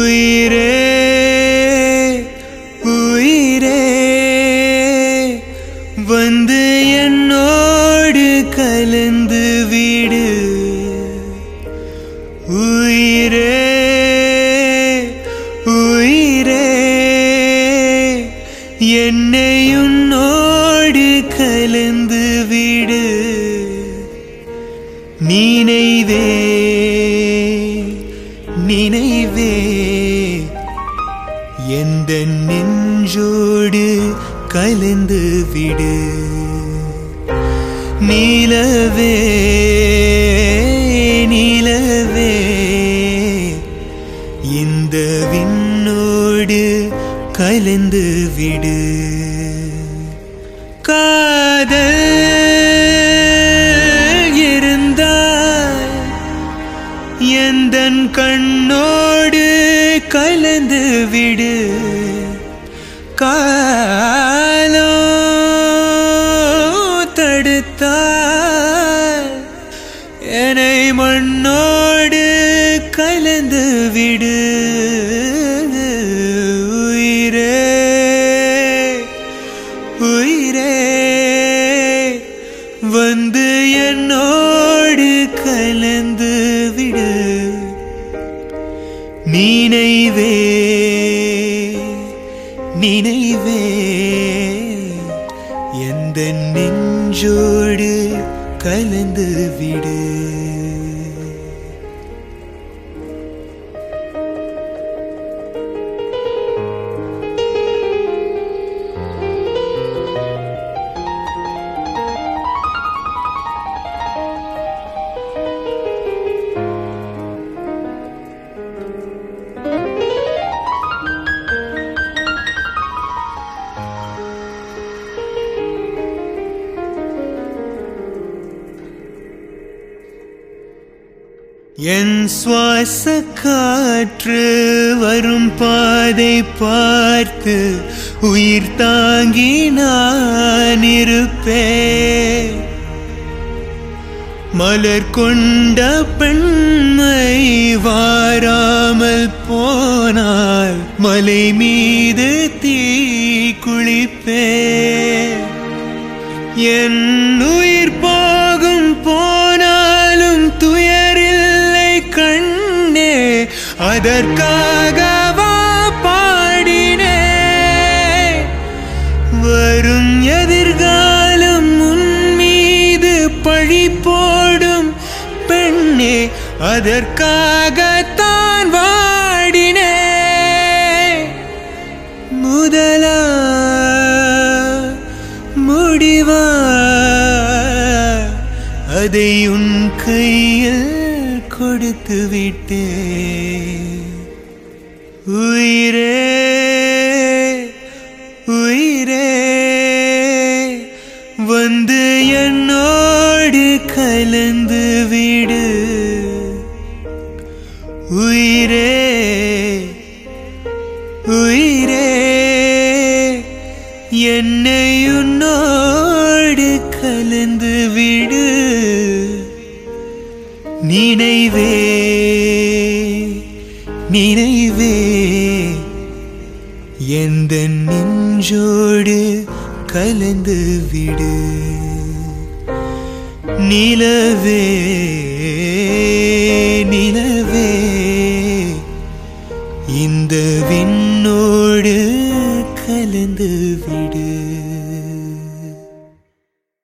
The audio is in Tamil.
உயிரே உயிரே வந்து என்னோடு கலந்து விடு உயிரே உயிரே என்னை உன்னோடு கலந்து விடு நினைவே நினைவே எந்த நெஞ்சோடு கலந்து விடு நீலவே நீலவே இந்த விண்ணோடு கலந்து விடு காதல் இருந்தால் எந்தன் கண்ணோடு கலந்து விடு காலோ தடுத்தால் என்னை மண்ணோடு கலந்து விடு உயிரே உயிரே வந்து என்னோடு கலந்து விடு நினைவே நினைவே எந்த நெஞ்சோடு கலந்து விடு என் சுவாச காற்று வரும் பாதை பார்த்து உயிர் தாங்கி நான் இருப்பேன் மலர் கொண்ட பெண்மை வாராமல் போனால் மலை மீது தீ குளிப்பேன் என் உயிர் போகும் போனாலும் துயரில்லை கண்ணே அதற்காகவா பாடினே வரும் எதிர்காலம் உன் மீது பழி போடும் பெண்ணே அதற்காகத்தான் வாடினே முதலா முடிவா அதை உன் கையில் கொடுத்து விட்டே உயிரே உயிரே வந்து என்னோடு கலந்து விடு உயிரே உயிரே என்னை உன்னோடு கலந்து விடு நினைவே நினைவே எந்த நெஞ்சோடு கலந்து விடு நிலவே நிலவே இந்த விண்ணோடு கலந்து விடு